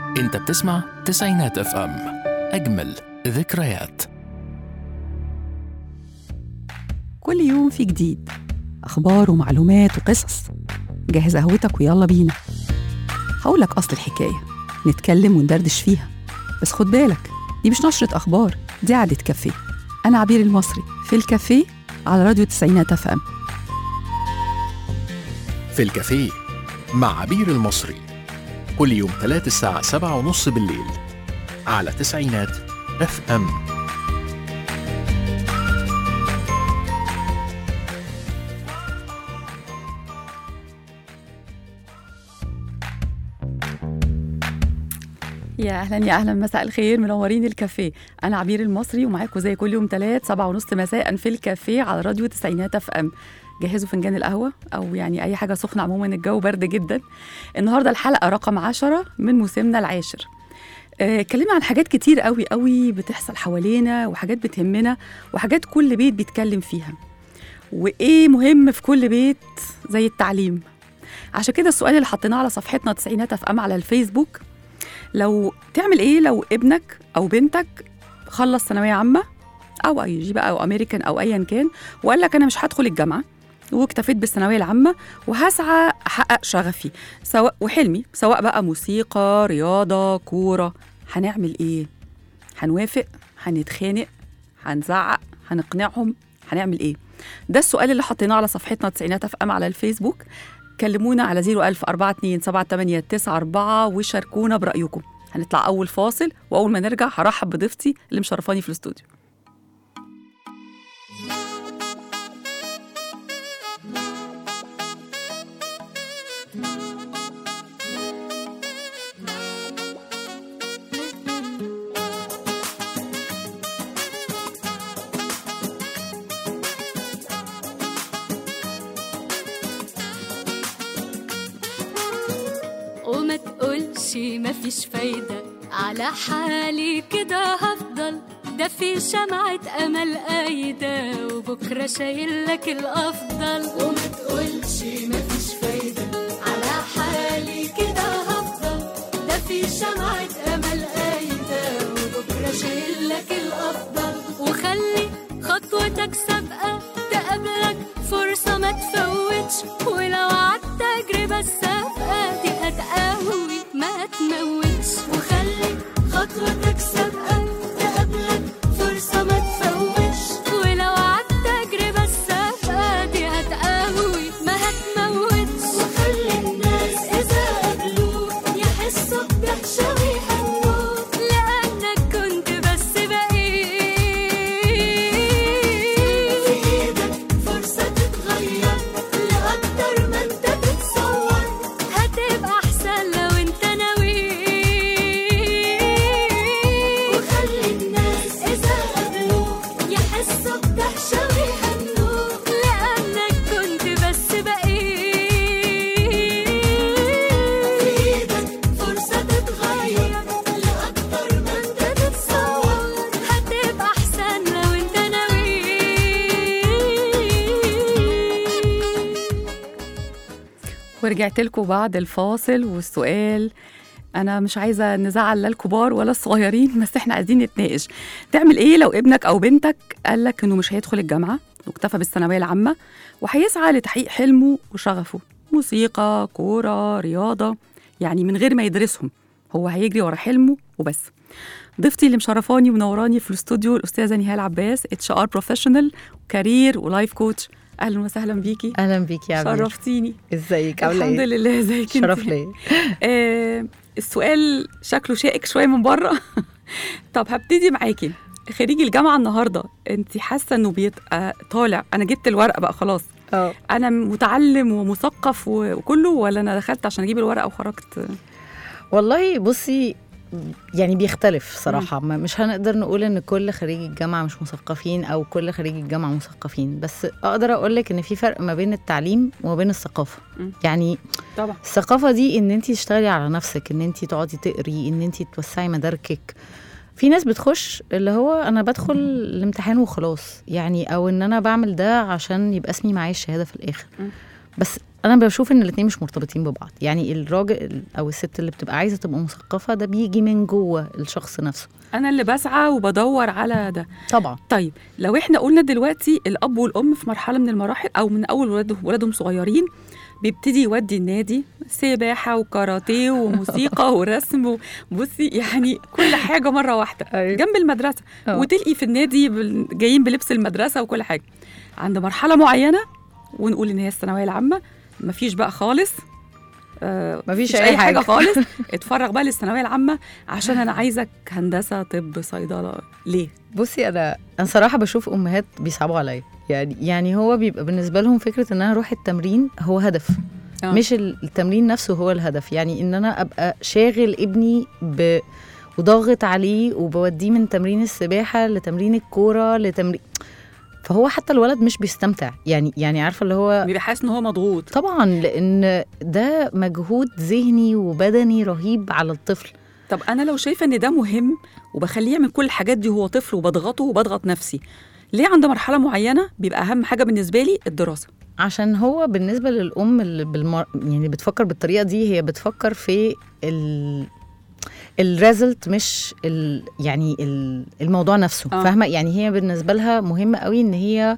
انت بتسمع تسعينات اف ام اجمل ذكريات كل يوم في جديد أخبار ومعلومات وقصص جهز قهوتك ويلا بينا هقولك أصل الحكاية نتكلم وندردش فيها بس خد بالك دي مش نشرة أخبار دي قعدة كافيه أنا عبير المصري في الكافيه على راديو تسعينات اف ام في الكافيه مع عبير المصري كل يوم ثلاث الساعة سبعة ونص بالليل على تسعينات اف ام يا اهلا يا اهلا مساء الخير منورين الكافيه انا عبير المصري ومعاكم زي كل يوم ثلاث سبعة ونص مساء في الكافيه على راديو تسعينات اف ام جهزوا فنجان القهوة أو يعني أي حاجة سخنة عموما الجو برد جدا النهاردة الحلقة رقم عشرة من موسمنا العاشر آه، اتكلمنا عن حاجات كتير قوي قوي بتحصل حوالينا وحاجات بتهمنا وحاجات كل بيت بيتكلم فيها وإيه مهم في كل بيت زي التعليم عشان كده السؤال اللي حطيناه على صفحتنا تسعينات اف ام على الفيسبوك لو تعمل ايه لو ابنك او بنتك خلص ثانويه عامه او اي جي بقى او امريكان او ايا كان وقال لك انا مش هدخل الجامعه واكتفيت بالثانويه العامه وهسعى احقق شغفي سواء وحلمي سواء بقى موسيقى رياضه كوره هنعمل ايه هنوافق هنتخانق هنزعق هنقنعهم هنعمل ايه ده السؤال اللي حطيناه على صفحتنا تسعينات اف ام على الفيسبوك كلمونا على 01000 42 78 94 وشاركونا برأيكم هنطلع أول فاصل وأول ما نرجع هرحب بضيفتي اللي مشرفاني في الاستوديو وما تقولش مفيش فايدة على حالي كده هفضل ده في شمعة أمل قايدة وبكرة شايل لك الأفضل وما تقولش مفيش فايدة على حالي كده هفضل ده في شمعة أمل قايدة وبكرة شايل لك الأفضل وخلي خطوتك سابقة تقابلك فرصة ما تفوتش ولو عدت تجربة السابقة دي هتقوي ما تموتش وخلي خطوتك سابقة تقابلك فرصة ما تفوتش ولو عدت تجربة السابقة دي هتقوي ما هتموتش وخلي الناس إذا قابلوك يحسوا بدهشة ويهنوك لأنك كنت بس بقيت في إيدك فرصة تتغير لأكتر ما أنت تتصور هتبقى أحسن لو أنت ناوي وخلي الناس إذا قابلوك يحسوا بدهشة ويهنوك لأنك كنت بس بقيت في إيدك فرصة تتغير لأكتر ما أنت تتصور هتبقى أحسن لو أنت ناوي ورجعت لكم بعد الفاصل والسؤال انا مش عايزه نزعل لا الكبار ولا الصغيرين بس احنا عايزين نتناقش تعمل ايه لو ابنك او بنتك قال لك انه مش هيدخل الجامعه واكتفى بالثانويه العامه وهيسعى لتحقيق حلمه وشغفه موسيقى كوره رياضه يعني من غير ما يدرسهم هو هيجري ورا حلمه وبس ضيفتي اللي مشرفاني ومنوراني في الاستوديو الاستاذه نهال عباس اتش ار بروفيشنال وكارير ولايف كوتش اهلا وسهلا بيكي اهلا بيك يا عبير شرفتيني ازيك عامله الحمد ايه لله ازيك انت؟ شرف ليا آه السؤال شكله شائك شويه من بره طب هبتدي معاكي خريج الجامعه النهارده انت حاسه انه بيبقى طالع انا جبت الورقه بقى خلاص اه انا متعلم ومثقف و- وكله ولا انا دخلت عشان اجيب الورقه وخرجت والله بصي يعني بيختلف صراحة ما مش هنقدر نقول ان كل خريج الجامعة مش مثقفين او كل خريج الجامعة مثقفين بس اقدر اقول لك ان في فرق ما بين التعليم وما بين الثقافة مم. يعني طبعا الثقافة دي ان انت تشتغلي على نفسك ان انت تقعدي تقري ان انت توسعي مداركك في ناس بتخش اللي هو انا بدخل الامتحان وخلاص يعني او ان انا بعمل ده عشان يبقى اسمي معايا الشهادة في الاخر مم. بس انا بشوف ان الاثنين مش مرتبطين ببعض يعني الراجل او الست اللي بتبقى عايزه تبقى مثقفه ده بيجي من جوه الشخص نفسه انا اللي بسعى وبدور على ده طبعا طيب لو احنا قلنا دلوقتي الاب والام في مرحله من المراحل او من اول ولاد ولادهم صغيرين بيبتدي يودي النادي سباحه وكاراتيه وموسيقى ورسم بصي يعني كل حاجه مره واحده أيوة. جنب المدرسه أه. وتلقي في النادي بال- جايين بلبس المدرسه وكل حاجه عند مرحله معينه ونقول ان هي الثانويه العامه مفيش بقى خالص آه مفيش مفيش أي اي حاجه حاجة. خالص اتفرغ بقى للثانويه العامه عشان انا عايزك هندسه طب صيدله ليه بصي انا انا صراحه بشوف امهات بيصعبوا عليا يعني يعني هو بيبقى بالنسبه لهم فكره ان انا اروح التمرين هو هدف آه. مش ال- التمرين نفسه هو الهدف يعني ان انا ابقى شاغل ابني ب وضاغط عليه وبوديه من تمرين السباحه لتمرين الكوره لتمرين فهو حتى الولد مش بيستمتع يعني يعني عارفه اللي هو بيبقى حاسس ان هو مضغوط طبعا لان ده مجهود ذهني وبدني رهيب على الطفل طب انا لو شايفه ان ده مهم وبخليه يعمل كل الحاجات دي وهو طفل وبضغطه وبضغط نفسي ليه عند مرحله معينه بيبقى اهم حاجه بالنسبه لي الدراسه عشان هو بالنسبه للام اللي بالمر... يعني بتفكر بالطريقه دي هي بتفكر في ال الريزلت مش ال... يعني ال... الموضوع نفسه آه. فاهمه يعني هي بالنسبه لها مهم قوي ان هي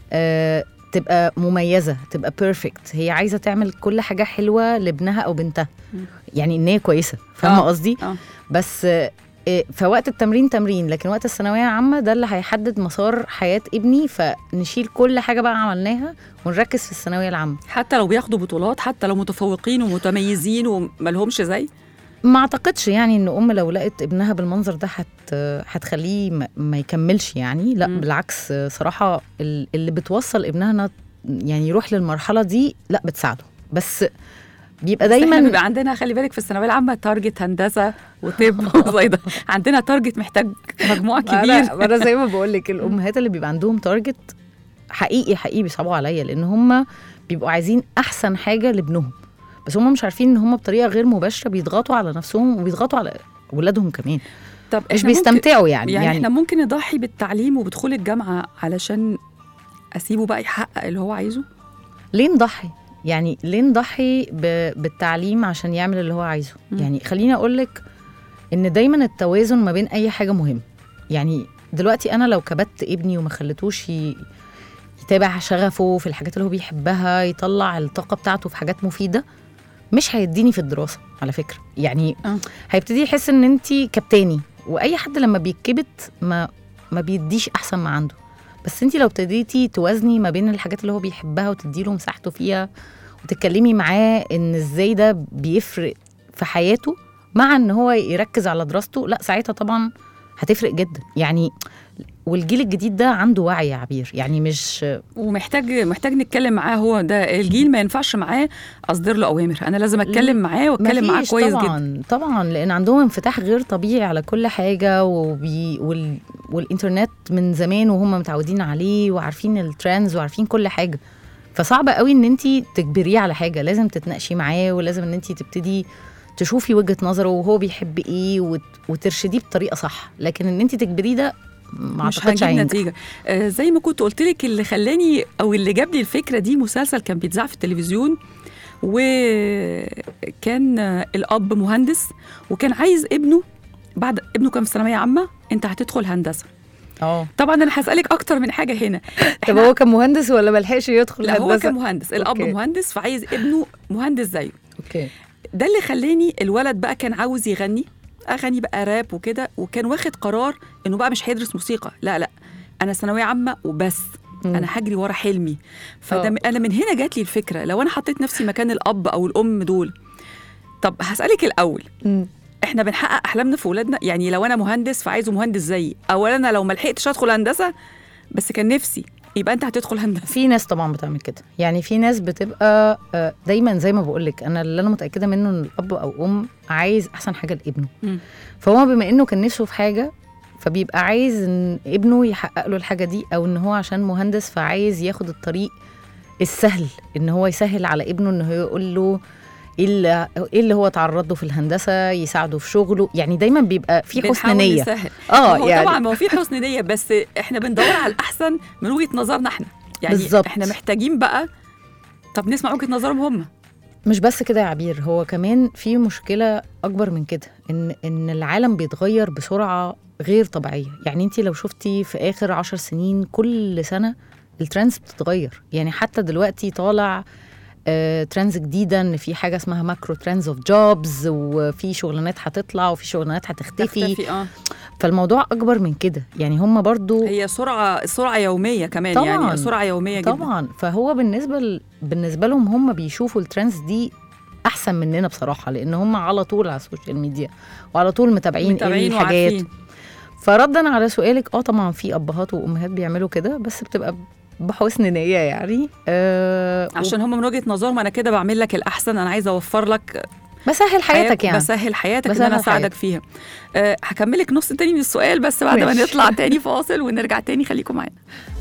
آه تبقى مميزه تبقى بيرفكت هي عايزه تعمل كل حاجه حلوه لابنها او بنتها مم. يعني ان هي كويسه فاهمه آه. قصدي اه بس آه، آه، فوقت التمرين تمرين لكن وقت الثانويه العامه ده اللي هيحدد مسار حياه ابني فنشيل كل حاجه بقى عملناها ونركز في الثانويه العامه حتى لو بياخدوا بطولات حتى لو متفوقين ومتميزين وملهمش زي ما اعتقدش يعني ان ام لو لقت ابنها بالمنظر ده هت هتخليه ما- ما يكملش يعني لا مم. بالعكس آه، صراحه ال- اللي بتوصل ابنها انها يعني يروح للمرحله دي لا بتساعده بس بيبقى بس احنا دايما بيبقى عندنا خلي بالك في الثانويه العامه تارجت هندسه وطب وصيدله عندنا تارجت محتاج مجموع كبير انا ما انا زي ما بقول لك الامهات اللي بيبقى عندهم تارجت حقيقي حقيقي بيصعبوا عليا لان هم بيبقوا عايزين احسن حاجه لابنهم بس هم مش عارفين ان هم بطريقه غير مباشره بيضغطوا على نفسهم وبيضغطوا على ولادهم كمان طب مش إحنا ممكن- بيستمتعوا يعني يعني, يعني, احنا ممكن نضحي بالتعليم وبدخول الجامعه علشان اسيبه بقى يحقق اللي هو عايزه ليه نضحي يعني ليه نضحي ب- بالتعليم عشان يعمل اللي هو عايزه مم. يعني خليني اقول لك ان دايما التوازن ما بين اي حاجه مهم يعني دلوقتي انا لو كبت ابني وما خليتوش ي- يتابع شغفه في الحاجات اللي هو بيحبها يطلع الطاقه بتاعته في حاجات مفيده مش هيديني في الدراسه على فكره يعني آه. هيبتدي يحس ان انت كبتاني واي حد لما بيتكبت ما ما بيديش احسن ما عنده بس انت لو ابتديتي توازني ما بين الحاجات اللي هو بيحبها وتديله مساحته فيها وتتكلمي معاه ان ازاي ده بيفرق في حياته مع ان هو يركز على دراسته لا ساعتها طبعا هتفرق جدا يعني والجيل الجديد ده عنده وعي يا عبير يعني مش ومحتاج محتاج نتكلم معاه هو ده الجيل ما ينفعش معاه اصدر له اوامر انا لازم اتكلم معاه واتكلم معاه مفيش كويس طبعا جدا طبعا لان عندهم انفتاح غير طبيعي على كل حاجه وبي وال والانترنت من زمان وهم متعودين عليه وعارفين الترندز وعارفين كل حاجه فصعب قوي ان انت تجبريه على حاجه لازم تتناقشي معاه ولازم ان انت تبتدي تشوفي وجهه نظره وهو بيحب ايه وت... وترشديه بطريقه صح لكن ان انت تجبريه ده ما مش اعتقدش هنجيب هينجح نتيجه آه زي ما كنت قلت لك اللي خلاني او اللي جاب لي الفكره دي مسلسل كان بيتذاع في التلفزيون وكان آه، الاب مهندس وكان عايز ابنه بعد ابنه كان في ثانويه عامه انت هتدخل هندسه اه طبعا انا هسالك اكتر من حاجه هنا طب إحنا- هو كان مهندس ولا ملحقش يدخل لا هو هندسة؟ كان مهندس الاب أوكي. مهندس فعايز ابنه مهندس زيه اوكي ده اللي خلاني الولد بقى كان عاوز يغني اغاني بقى راب وكده وكان واخد قرار انه بقى مش هيدرس موسيقى لا لا انا ثانويه عامه وبس مم. انا هجري ورا حلمي فده آه. م- انا من هنا جات لي الفكره لو انا حطيت نفسي مكان الاب او الام دول طب هسالك الاول مم. احنا بنحقق احلامنا في ولادنا يعني لو انا مهندس فعايزه مهندس زيي او انا لو ما لحقتش ادخل هندسه بس كان نفسي يبقى انت هتدخل هندسه في ناس طبعا بتعمل كده يعني في ناس بتبقى آه، دايما زي ما بقول لك انا اللي انا متاكده منه ان الاب او ام عايز احسن حاجه لابنه مم. فهو بما انه كان نفسه في حاجه فبيبقى عايز ان ابنه يحقق له الحاجه دي او ان هو عشان مهندس فعايز ياخد الطريق السهل ان هو يسهل على ابنه ان هو يقول له ايه اللي ايه اللي هو تعرض له في الهندسه يساعده في شغله يعني دايما بيبقى في حسن بنحاول نيه نسهل. اه هو يعني طبعا ما هو في حسن نيه بس احنا بندور على الاحسن من وجهه نظرنا احنا يعني بالظبط. احنا محتاجين بقى طب نسمع وجهه نظرهم هم مش بس كده يا عبير هو كمان في مشكلة أكبر من كده إن إن العالم بيتغير بسرعة غير طبيعية يعني أنت لو شفتي في آخر عشر سنين كل سنة الترندز بتتغير يعني حتى دلوقتي طالع آه، ترندز جديدة إن في حاجة اسمها ماكرو ترندز اوف جوبز وفي شغلانات هتطلع وفي شغلانات هتختفي تختفي اه فالموضوع أكبر من كده يعني هم برضو هي سرعه سرعه يوميه كمان طبعاً. يعني سرعه يوميه جدا طبعا فهو بالنسبه ل... بالنسبه لهم هم بيشوفوا الترندز دي احسن مننا بصراحه لان هم على طول على السوشيال ميديا وعلى طول متابعين, متابعين ايه الحاجات وعارفين فردا على سؤالك اه طبعا في ابهات وامهات بيعملوا كده بس بتبقى بحسن نيه يعني آه عشان هم من وجهه نظرهم انا كده بعمل لك الاحسن انا عايزه اوفر لك بسهل حياتك يعني بسهل حياتك ان بسهل انا اساعدك حياتك. فيها أه هكملك نص تاني من السؤال بس بعد ما ماشي. نطلع تاني فاصل ونرجع تاني خليكم معانا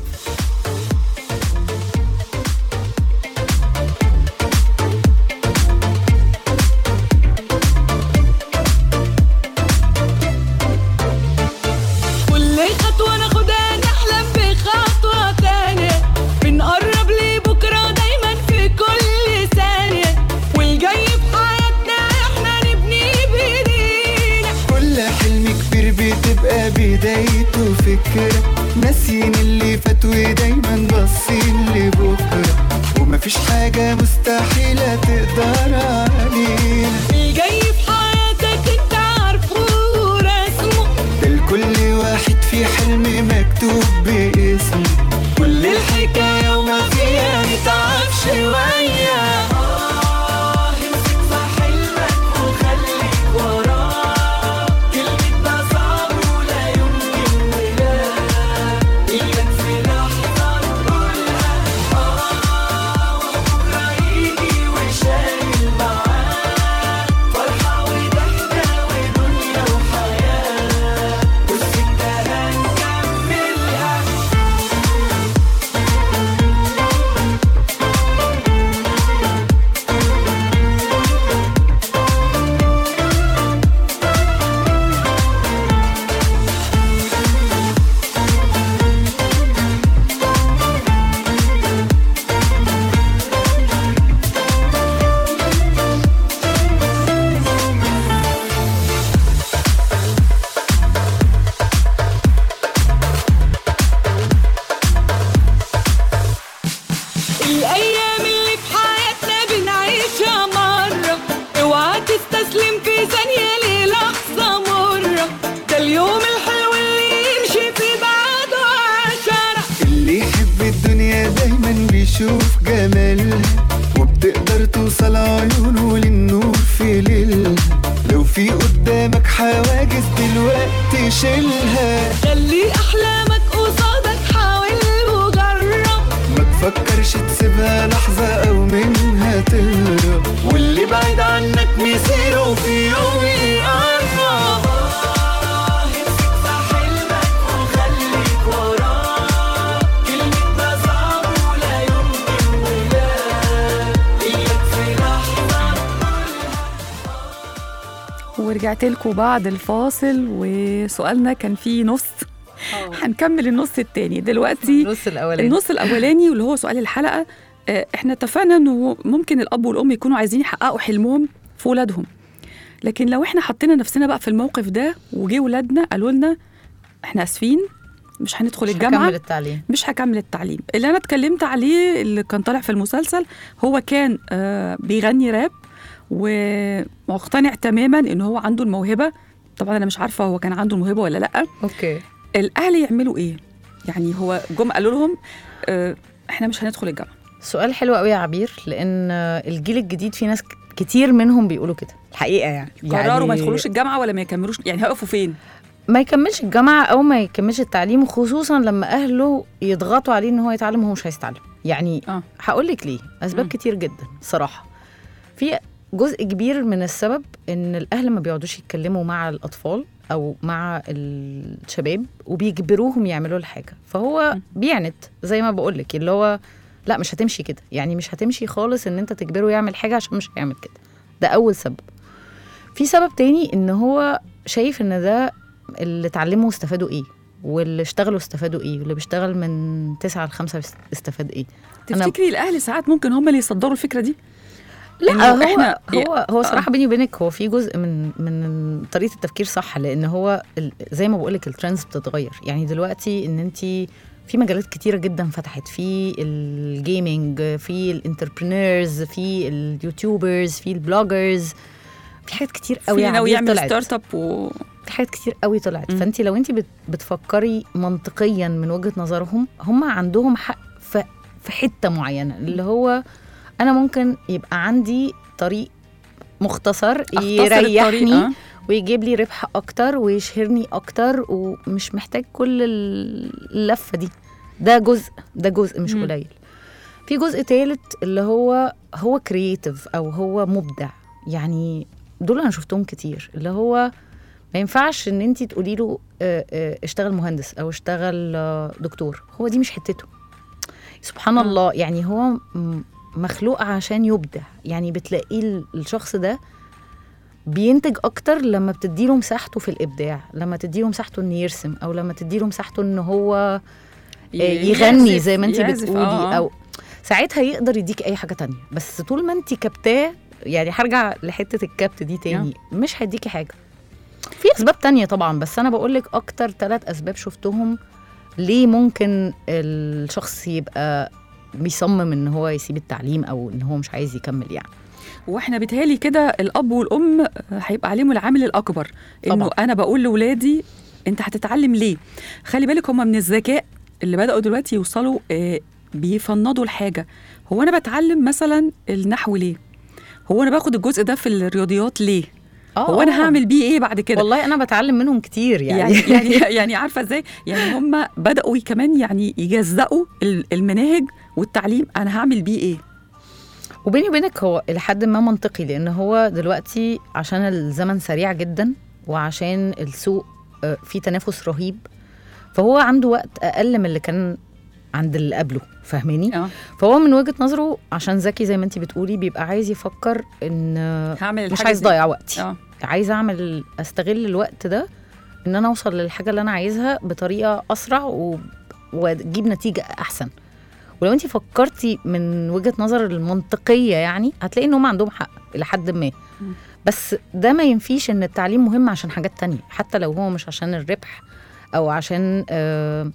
كل خطوة ناخدها نحلم بخطوة تانية بنقرب لبكرة دايما في كل ثانية والجاي في حياتنا احنا نبني بايدينا كل حلم كبير بتبقى بدايته فكرة ناسيين اللي فات ودايما باصين لبكرة ومفيش حاجة مستحيلة تقدر علينا الجاي في حياتك انت عارفه ورسمه ده لكل واحد في حلم مكتوب باسمه كل الحكاية وما فيها نتعب شوية آه، امسك في حلمك وخليك وراه كلمتنا صعب ولا يمكن ولا إياك في لحظة نقولها آه وبكرة يجي وشايل معاه فرحة وضحكة ودنيا وحياة والسكة هنكملها الأيام اللي في حياتنا بنعيشها مرة اوعى تستسلم في ثانية للحظة مرة ده اليوم الحلو اللي يمشي في بعده عشرة اللي يحب الدنيا دايما بيشوف جمالها وبتقدر توصل عيونه للنور في ليلها لو في قدامك حواجز دلوقتي شيلها خلي أحلامك قصادك حاول وجرب ما تفكرش تسيبها لحظة أو منها تهرب واللي بعيد عنك مصيره في يوم يقرب آه، امسك في حلمك وخليك وراه كلمتنا صعب ولا يمكن ولا إياك في لحظة ورجعت لكم بعد الفاصل وسؤالنا كان فيه نص هنكمل النص التاني دلوقتي النص الاولاني النص الاولاني واللي هو سؤال الحلقه آه، احنا اتفقنا انه ممكن الاب والام يكونوا عايزين يحققوا حلمهم في ولادهم لكن لو احنا حطينا نفسنا بقى في الموقف ده وجي ولادنا قالوا لنا احنا اسفين مش هندخل مش الجامعه هكمل التعليم مش هكمل التعليم اللي انا اتكلمت عليه اللي كان طالع في المسلسل هو كان آه بيغني راب ومقتنع تماما ان هو عنده الموهبه طبعا انا مش عارفه هو كان عنده الموهبه ولا لا اوكي الاهل يعملوا ايه يعني هو جم قالوا لهم آه احنا مش هندخل الجامعه سؤال حلو قوي يا عبير لان الجيل الجديد في ناس كتير منهم بيقولوا كده الحقيقه يعني قرروا ما يدخلوش الجامعه ولا ما يكملوش يعني هيقفوا فين ما يكملش الجامعه او ما يكملش التعليم خصوصا لما اهله يضغطوا عليه ان هو يتعلم وهو مش هيتعلم يعني اه هقول لك ليه اسباب مم. كتير جدا صراحه في جزء كبير من السبب ان الاهل ما بيقعدوش يتكلموا مع الاطفال او مع الشباب وبيجبروهم يعملوا الحاجه فهو مم. بيعند زي ما بقول لك اللي هو لا مش هتمشي كده يعني مش هتمشي خالص ان انت تجبره يعمل حاجه عشان مش هيعمل كده ده اول سبب في سبب تاني ان هو شايف ان ده اللي اتعلمه واستفادوا ايه واللي اشتغلوا استفادوا ايه واللي بيشتغل من تسعة لخمسة استفاد ايه أنا- تفتكري الاهل ساعات ممكن هم اللي يصدروا الفكره دي لا إنه هو إحنا- هو هو آه. صراحه بيني وبينك هو في جزء من من طريقه التفكير صح لان هو ال- زي ما بقول لك الترندز بتتغير يعني دلوقتي ان انت في مجالات كتيره جدا فتحت في الجيمنج في الانتربرينورز في اليوتيوبرز في البلوجرز في حاجات كتير قوي في ناوي عبير يعمل طلعت. ستارت اب و... في حاجات كتير قوي طلعت مم. فانت لو انت بت- بتفكري منطقيا من وجهه نظرهم هم عندهم حق في في حته معينه اللي هو انا ممكن يبقى عندي طريق مختصر أختصر يريحني الطريق، آه. ويجيب لي ربح اكتر ويشهرني اكتر ومش محتاج كل اللفه دي ده جزء ده جزء مش مم. قليل في جزء تالت اللي هو هو كرييتيف او هو مبدع يعني دول انا شفتهم كتير اللي هو ما ينفعش ان انت تقولي له آه، آه، اشتغل مهندس او اشتغل آه، دكتور هو دي مش حتته سبحان مم. الله يعني هو م- مخلوق عشان يبدع يعني بتلاقيه ال- الشخص ده بينتج اكتر لما بتديله مساحته في الابداع لما تديله مساحته انه يرسم او لما تديله مساحته ان هو آه، يغني يعزف- زي ما انت يعزف، بتقولي آه. او ساعتها يقدر يديك اي حاجه تانية بس طول ما انت كبتاه يعني هرجع لحته الكبت دي تاني مش هيديكي حاجه في اسباب تانية طبعا بس انا بقول لك اكتر ثلاث اسباب شفتهم ليه ممكن الشخص يبقى بيصمم ان هو يسيب التعليم او ان هو مش عايز يكمل يعني واحنا بيتهيألي كده الاب والام هيبقى عليهم العامل الاكبر انه طبعاً. انا بقول لاولادي انت هتتعلم ليه خلي بالك هم من الذكاء اللي بداوا دلوقتي يوصلوا آه، بيفنضوا الحاجه هو انا بتعلم مثلا النحو ليه هو انا باخد الجزء ده في الرياضيات ليه هو انا هعمل بيه ايه بعد كده والله انا بتعلم منهم كتير يعني, يعني يعني يعني عارفه ازاي يعني هم بداوا كمان يعني يجزأوا ال- المناهج والتعليم انا هعمل بيه ايه وبيني وبينك هو إلى حد ما منطقي لأن هو دلوقتي عشان الزمن سريع جدا وعشان السوق آه، فيه تنافس رهيب فهو عنده وقت أقل من اللي كان عند اللي قبله فاهماني؟ اه فهو من وجهة نظره عشان ذكي زي ما انت بتقولي بيبقى عايز يفكر ان آه، هعمل مش الحاجة عايز دي. اضيع وقتي اه عايزه اعمل استغل الوقت ده ان انا اوصل للحاجه اللي انا عايزها بطريقه اسرع و... واجيب نتيجه احسن ولو انت فكرتي من وجهه نظر المنطقيه يعني هتلاقي ان هم عندهم حق الى حد ما مم. بس ده ما ينفيش ان التعليم مهم عشان حاجات تانية حتى لو هو مش عشان الربح او عشان آه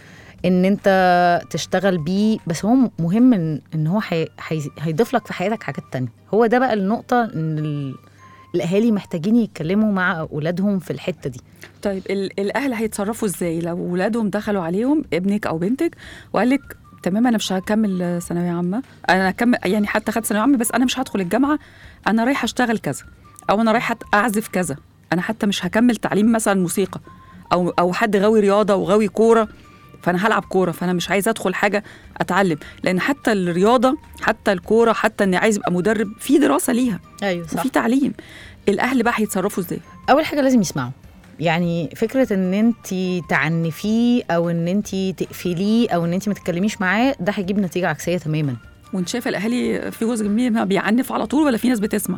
ان انت تشتغل بيه بس هو مهم ان, إن هو هي- هي- هيضيف لك في حياتك حاجات تانية هو ده بقى النقطه ان ال... الاهالي محتاجين يتكلموا مع اولادهم في الحته دي طيب ال- الاهل هيتصرفوا ازاي لو ولادهم دخلوا عليهم ابنك او بنتك وقال لك تمام انا مش هكمل ثانويه عامه انا هكمل يعني حتى خدت ثانويه عامه بس انا مش هدخل الجامعه انا رايحه اشتغل كذا او انا رايحه اعزف كذا انا حتى مش هكمل تعليم مثلا موسيقى او او حد غاوي رياضه وغاوي كوره فانا هلعب كوره فانا مش عايزه ادخل حاجه اتعلم لان حتى الرياضه حتى الكوره حتى اني عايز ابقى مدرب في دراسه ليها ايوه وفي تعليم الاهل بقى هيتصرفوا ازاي اول حاجه لازم يسمعوا يعني فكره ان انت تعنفيه او ان انت تقفليه او ان انت ما تتكلميش معاه ده هيجيب نتيجه عكسيه تماما وانت شايفه الاهالي في جزء منهم بيعنف على طول ولا في ناس بتسمع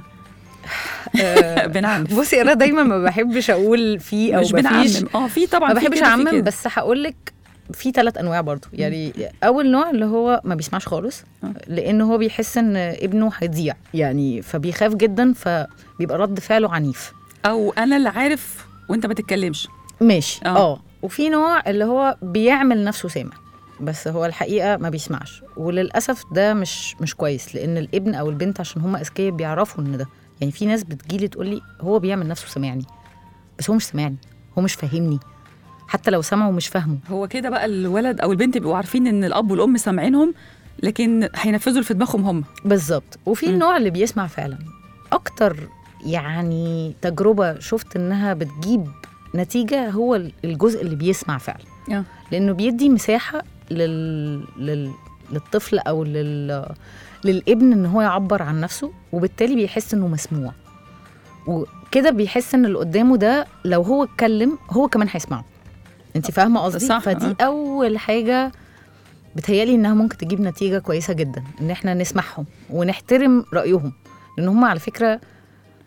بنعنف بصي انا دايما ما بحبش اقول في او مش مفيش بنعمم اه في طبعا ما في بحبش كده، في اعمم كده. بس هقول لك في ثلاث انواع برضو يعني اول نوع اللي هو ما بيسمعش خالص آه. لان هو بيحس ان ابنه هيضيع يعني فبيخاف جدا فبيبقى رد فعله عنيف او انا اللي عارف وانت ما تتكلمش ماشي آه. اه وفي نوع اللي هو بيعمل نفسه سامع بس هو الحقيقه ما بيسمعش وللاسف ده مش مش كويس لان الابن او البنت عشان هم اذكياء بيعرفوا ان ده يعني في ناس بتجيلي تقول لي هو بيعمل نفسه سامعني بس هو مش سامعني هو مش فاهمني حتى لو سمعه مش فاهمه هو كده بقى الولد او البنت بيبقوا عارفين ان الاب والام سامعينهم لكن هينفذوا اللي في دماغهم هم بالظبط وفي مم. النوع اللي بيسمع فعلا اكتر يعني تجربه شفت انها بتجيب نتيجه هو الجزء اللي بيسمع فعلا آه. لانه بيدي مساحه لل... لل... للطفل او لل... للابن ان هو يعبر عن نفسه وبالتالي بيحس انه مسموع وكده بيحس ان اللي قدامه ده لو هو اتكلم هو كمان هيسمعه انت فاهمه قصدي صح، فدي آه. اول حاجه بتهيالي انها ممكن تجيب نتيجه كويسه جدا ان احنا نسمعهم ونحترم رايهم لان هم على فكره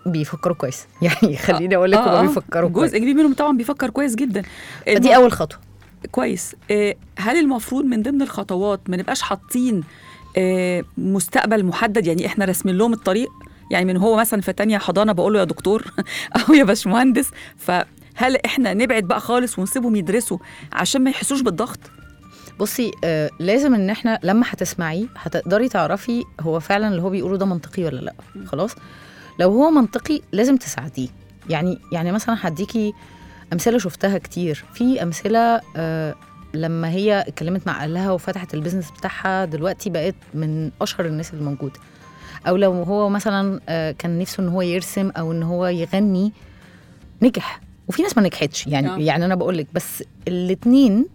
بيفكروا كويس يعني خليني اقول لك آه، هم آه. بيفكروا كويس جزء كبير منهم طبعا بيفكر كويس جدا دي اول خطوه كويس آه، هل المفروض من ضمن الخطوات ما نبقاش حاطين آه، مستقبل محدد يعني احنا راسمين لهم الطريق يعني من هو مثلا في تانية حضانه بقول له يا دكتور او يا باشمهندس فهل احنا نبعد بقى خالص ونسيبهم يدرسوا عشان ما يحسوش بالضغط بصي آه لازم ان احنا لما هتسمعيه هتقدري تعرفي هو فعلا اللي هو بيقوله ده منطقي ولا لا خلاص لو هو منطقي لازم تساعديه يعني يعني مثلا هديكي امثله شفتها كتير في امثله آه لما هي اتكلمت مع اهلها وفتحت البيزنس بتاعها دلوقتي بقت من اشهر الناس اللي موجوده او لو هو مثلا آه كان نفسه ان هو يرسم او ان هو يغني نجح وفي ناس ما نجحتش يعني آه. يعني انا بقول لك بس الاتنين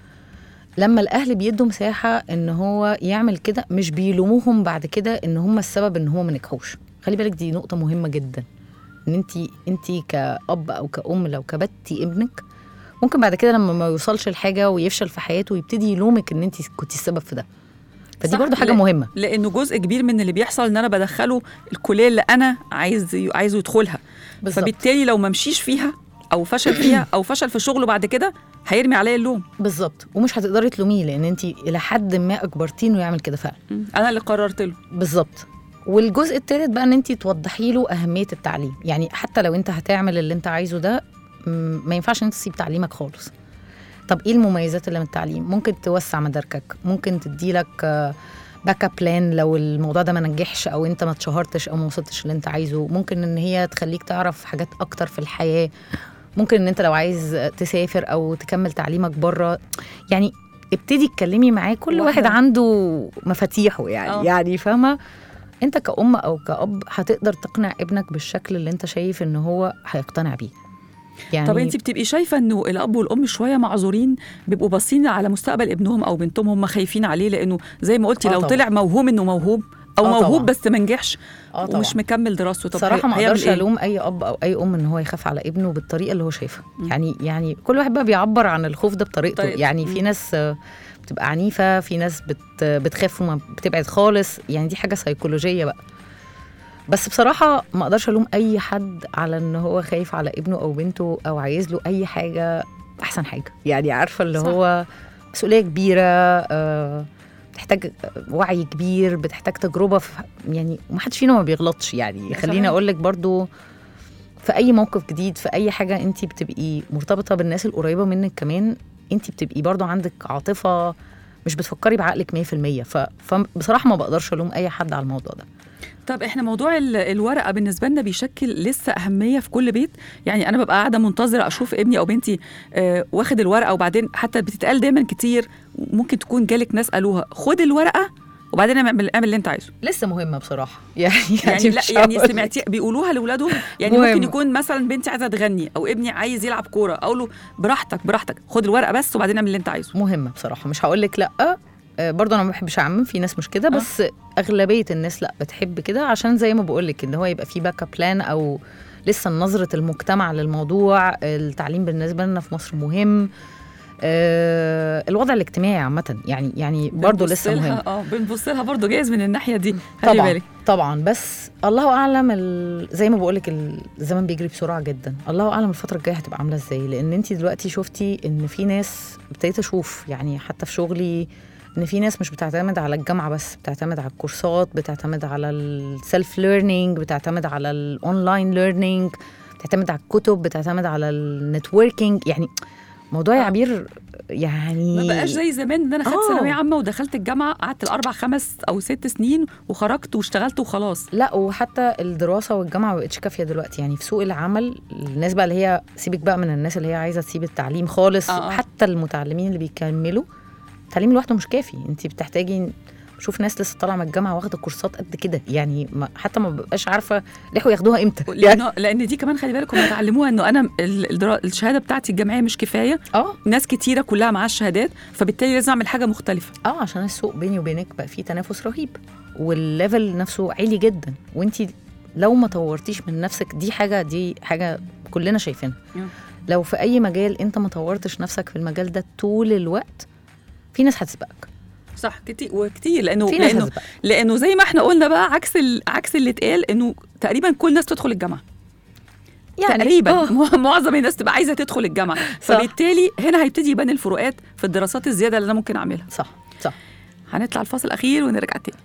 لما الاهل بيدوا مساحه ان هو يعمل كده مش بيلوموهم بعد كده ان هم السبب ان هو ما نجحوش خلي بالك دي نقطه مهمه جدا ان انت انت كاب او كأم لو كبتي ابنك ممكن بعد كده لما ما يوصلش لحاجه ويفشل في حياته يبتدي يلومك ان انت كنتي السبب في ده فدي صح، برضو حاجه لا- مهمه لانه جزء كبير من اللي بيحصل ان انا بدخله الكليه اللي انا عايز عايزه يدخلها بالظبط. فبالتالي لو ما مشيش فيها او فشل فيها او فشل في شغله بعد كده هيرمي عليا اللوم بالظبط ومش هتقدري تلوميه لان انت الى حد ما اجبرتيه انه يعمل كده فعلا انا اللي قررت له بالظبط والجزء الثالث بقى ان انت توضحي له اهميه التعليم يعني حتى لو انت هتعمل اللي انت عايزه ده م- ما ينفعش ان انت تسيب تعليمك خالص طب ايه المميزات اللي من التعليم ممكن توسع مداركك ممكن تديلك باك اب بلان لو الموضوع ده ما نجحش او انت ما اتشهرتش او ما وصلتش اللي انت عايزه ممكن ان هي تخليك تعرف حاجات اكتر في الحياه ممكن ان انت لو عايز تسافر او تكمل تعليمك بره يعني ابتدي اتكلمي معاه كل واحدة. واحد عنده مفاتيحه يعني آه. يعني فاهمه انت كأم او كأب هتقدر تقنع ابنك بالشكل اللي انت شايف ان هو هيقتنع بيه يعني طب انت بتبقي شايفه انه الاب والام شويه معذورين بيبقوا باصين على مستقبل ابنهم او بنتهم هم خايفين عليه لانه زي ما قلتي آه لو طبعا. طلع موهوم انه موهوب او آه موهوب طبعا. بس ما نجحش اه طبعا ومش مكمل دراسته طب صراحه ما هيعمل اقدرش إيه؟ الوم اي اب او اي ام ان هو يخاف على ابنه بالطريقه اللي هو شايفها يعني يعني كل واحد بقى بيعبر عن الخوف ده بطريقته طريقته. يعني في مم. ناس آه، بتبقى عنيفه في ناس بت بتخاف وما بتبعد خالص يعني دي حاجه سيكولوجيه بقى بس بصراحه ما اقدرش الوم اي حد على ان هو خايف على ابنه او بنته او عايز له اي حاجه احسن حاجه يعني عارفه اللي صح. هو مسؤوليه كبيره آه، بتحتاج وعي كبير بتحتاج تجربه في يعني ما حدش فينا ما بيغلطش يعني خليني صحيح. اقول لك برضو في اي موقف جديد في اي حاجه انت بتبقي مرتبطه بالناس القريبه منك كمان انت بتبقي برضو عندك عاطفه مش بتفكري بعقلك 100% ف... فبصراحه ما بقدرش الوم اي حد على الموضوع ده طب احنا موضوع ال- الورقه بالنسبه لنا بيشكل لسه اهميه في كل بيت يعني انا ببقى قاعده منتظره اشوف ابني او بنتي آه واخد الورقه وبعدين حتى بتتقال دايما كتير ممكن تكون جالك ناس قالوها خد الورقه وبعدين اعمل اعمل اللي انت عايزه لسه مهمه بصراحه يعني يعني لا مش يعني هقول سمعتي بيقولوها لاولادهم يعني مهم. ممكن يكون مثلا بنتي عايزه تغني او ابني عايز يلعب كوره اقول له براحتك براحتك خد الورقه بس وبعدين اعمل اللي انت عايزه مهمه بصراحه مش هقول لك لا آه، برضه انا ما بحبش اعمم في ناس مش كده بس اغلبيه الناس لا بتحب كده عشان زي ما بقول لك ان هو يبقى في باك اب بلان او لسه نظره المجتمع للموضوع التعليم بالنسبه لنا في مصر مهم آه الوضع الاجتماعي عامه يعني يعني برضه بنبص لسه لها- مهم اه بنبص لها برضه جايز من الناحيه دي خلي طبعا بالك طبعا بس الله اعلم ال... زي ما بقول لك الزمن بيجري بسرعه جدا الله اعلم الفتره الجايه هتبقى عامله ازاي لان انت دلوقتي شفتي ان في ناس ابتديت اشوف يعني حتى في شغلي ان في ناس مش بتعتمد على الجامعه بس بتعتمد على الكورسات بتعتمد على السيلف ليرنينج بتعتمد على الاونلاين ليرنينج بتعتمد على الكتب بتعتمد على النتوركينج يعني موضوع يا آه. عبير يعني ما بقاش زي زمان ان انا خدت آه. ثانويه عامه ودخلت الجامعه قعدت الاربع خمس او ست سنين وخرجت واشتغلت وخلاص لا وحتى الدراسه والجامعه ما بقتش كافيه دلوقتي يعني في سوق العمل الناس بقى اللي هي سيبك بقى من الناس اللي هي عايزه تسيب التعليم خالص آه، آه. حتى المتعلمين اللي بيكملوا التعليم لوحده مش كافي انت بتحتاجي بشوف ناس لسه طالعه من الجامعه واخده كورسات قد كده يعني ما حتى ما ببقاش عارفه لحقوا ياخدوها امتى يعني لأن, لان دي كمان خلي بالك هم اتعلموها انه انا ال- الدرا- الشهاده بتاعتي الجامعيه مش كفايه اه ناس كتيره كلها معاها الشهادات فبالتالي لازم اعمل حاجه مختلفه اه عشان السوق بيني وبينك بقى فيه تنافس رهيب والليفل نفسه عالي جدا وانت لو ما طورتيش من نفسك دي حاجه دي حاجه كلنا شايفينها مم. لو في اي مجال انت ما طورتش نفسك في المجال ده طول الوقت في ناس هتسبقك صح كتير وكتير لانه في ناس لانه هتبقى. لانه زي ما احنا قلنا بقى عكس ال... عكس اللي اتقال انه تقريبا كل الناس تدخل الجامعه يعني تقريبا آه. مع- معظم الناس تبقى عايزه تدخل الجامعه صح. فبالتالي هنا هيبتدي يبان الفروقات في الدراسات الزياده اللي انا ممكن اعملها صح صح هنطلع الفاصل الاخير ونرجع تاني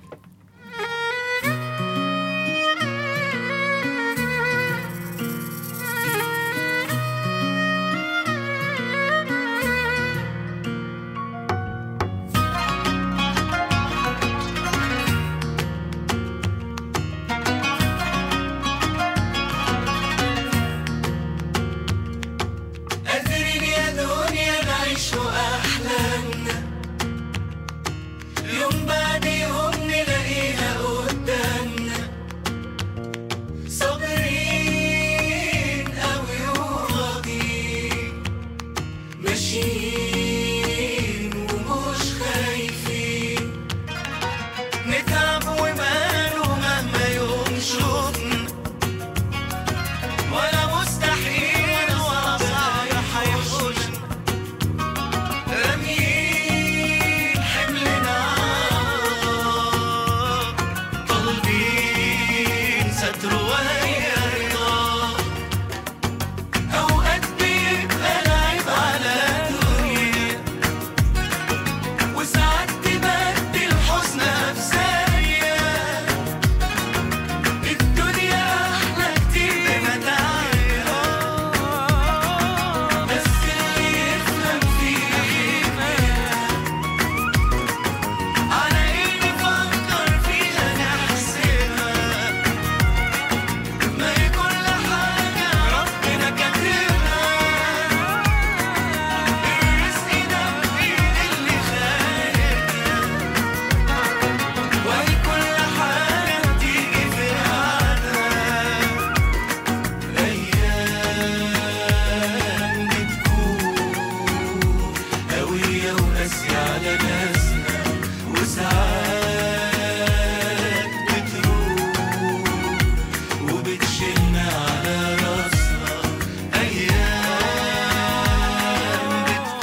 قادرين يا دنيا نعيش أحلامنا يوم بعد يوم نلاقيها قدامنا صابرين أوي وراضيين ماشيين ومش خايفين نتعب وماله مهما يوم شوفنا ولا مستحيل ولا صعب هيحوشنا راميين حملنا طالبين ستر وهي رضا أوقات بيبقى لعب على الدنيا وساعات تبدل حزنها في ثانية الدنيا أحلى كتير بمتاعها بس اللي يفهم فيها على إيه نفكر فيها نحسبها ما هي كل حاجة ربنا كاتبها الرزق ده بإيد اللي خالقها وهي كل حاجة بتيجي في ميعادها أيام بتكون قوية وقاسية على ناسنا وساعات بتروح وبتشيلنا على راسنا أيام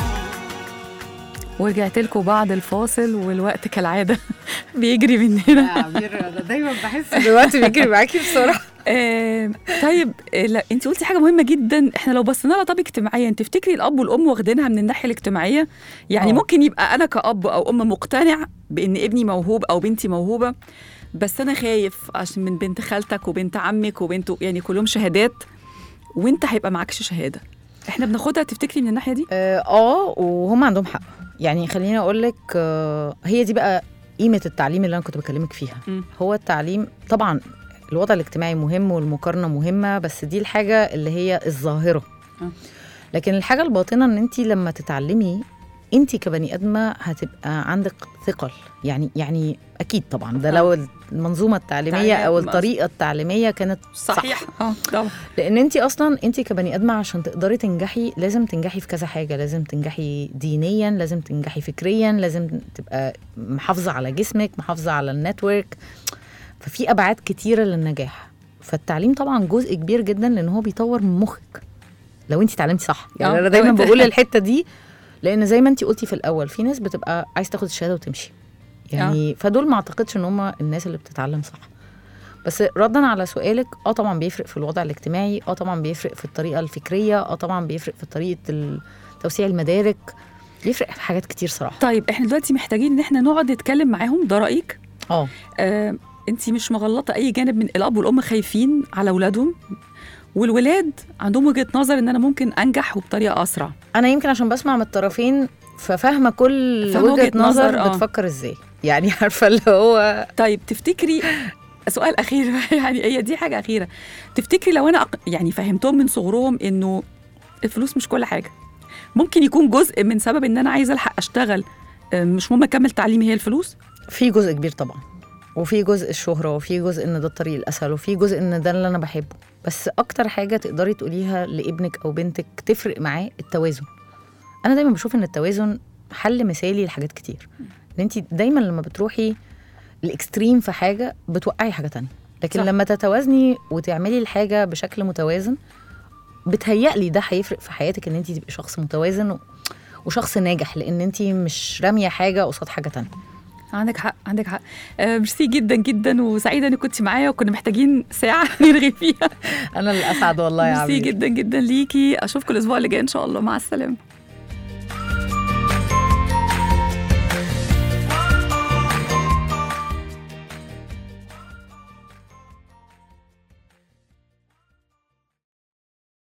ورجعت لكم بعد الفاصل والوقت كالعاده بيجري مننا عبير انا دايما بحس دلوقتي بيجري معاكي بسرعه آه، طيب آه، لا انت قلتي حاجه مهمه جدا احنا لو بصينا لها طب اجتماعيا تفتكري الاب والام واخدينها من الناحيه الاجتماعيه يعني آه. ممكن يبقى انا كاب او ام مقتنع بان ابني موهوب او بنتي موهوبه بس انا خايف عشان من بنت خالتك وبنت عمك وبنت يعني كلهم شهادات وانت هيبقى معكش شهاده احنا بناخدها تفتكري من الناحيه دي اه آه، وهم عندهم حق يعني خليني اقول لك آه، هي دي بقى قيمه التعليم اللي انا كنت بكلمك فيها مم. هو التعليم طبعا الوضع الاجتماعي مهم والمقارنه مهمه بس دي الحاجه اللي هي الظاهره آه. لكن الحاجه الباطنه ان انت لما تتعلمي انت كبني ادمه هتبقى عندك ثقل يعني يعني اكيد طبعا ده آه. لو المنظومه التعليميه تعليمية او مقص- الطريقه التعليميه كانت صحيح اه طبعا لان انت اصلا انت كبني ادمه عشان تقدري تنجحي لازم تنجحي في كذا حاجه لازم تنجحي دينيا لازم تنجحي فكريا لازم تبقى محافظه على جسمك محافظه على النتورك ففي ابعاد كتيره للنجاح فالتعليم طبعا جزء كبير جدا لان هو بيطور من مخك لو انت اتعلمتي صح يعني اه، انا دايما لو انت- بقول الحته دي لان زي ما انت قلتي في الاول في ناس بتبقى عايز تاخد الشهاده وتمشي يعني فدول ما اعتقدش ان هم الناس اللي بتتعلم صح بس ردا على سؤالك اه طبعا بيفرق في الوضع الاجتماعي اه طبعا بيفرق في الطريقه الفكريه اه طبعا بيفرق في طريقه ال- توسيع المدارك بيفرق في حاجات كتير صراحه طيب احنا دلوقتي محتاجين ان احنا نقعد نتكلم معاهم ده رايك اه آه، انت مش مغلطه اي جانب من الاب والام خايفين على اولادهم والولاد عندهم وجهه نظر ان انا ممكن انجح وبطريقه اسرع انا يمكن عشان بسمع من الطرفين ففاهمه كل فاهمة وجهه وجهة نظر، نظر آه. بتفكر ازاي يعني عارفه اللي هو طيب تفتكري سؤال اخير يعني هي دي حاجه اخيره تفتكري لو انا أق- يعني فهمتهم من صغرهم انه الفلوس مش كل حاجه ممكن يكون جزء من سبب ان انا عايزه الحق اشتغل آه، مش مهم اكمل تعليمي هي الفلوس في جزء كبير طبعا وفي جزء الشهرة وفي جزء ان ده الطريق الاسهل وفي جزء ان ده اللي انا بحبه بس اكتر حاجة تقدري تقوليها لابنك او بنتك تفرق معاه التوازن انا دايما بشوف ان التوازن حل مثالي لحاجات كتير ان انت دايما لما بتروحي الاكستريم في حاجة بتوقعي حاجة تانية لكن صح. صح. لما تتوازني وتعملي الحاجة بشكل متوازن بتهيألي ده هيفرق في حياتك ان انت تبقي شخص متوازن و- وشخص ناجح لان انت مش رامية حاجة قصاد حاجة تانية عندك حق عندك حق آه، ميرسي جدا جدا وسعيده انك كنت معايا وكنا محتاجين ساعه نرغي فيها انا الاسعد والله يا ميرسي عبير جدا جدا ليكي اشوفكم الاسبوع اللي جاي ان شاء الله مع السلامه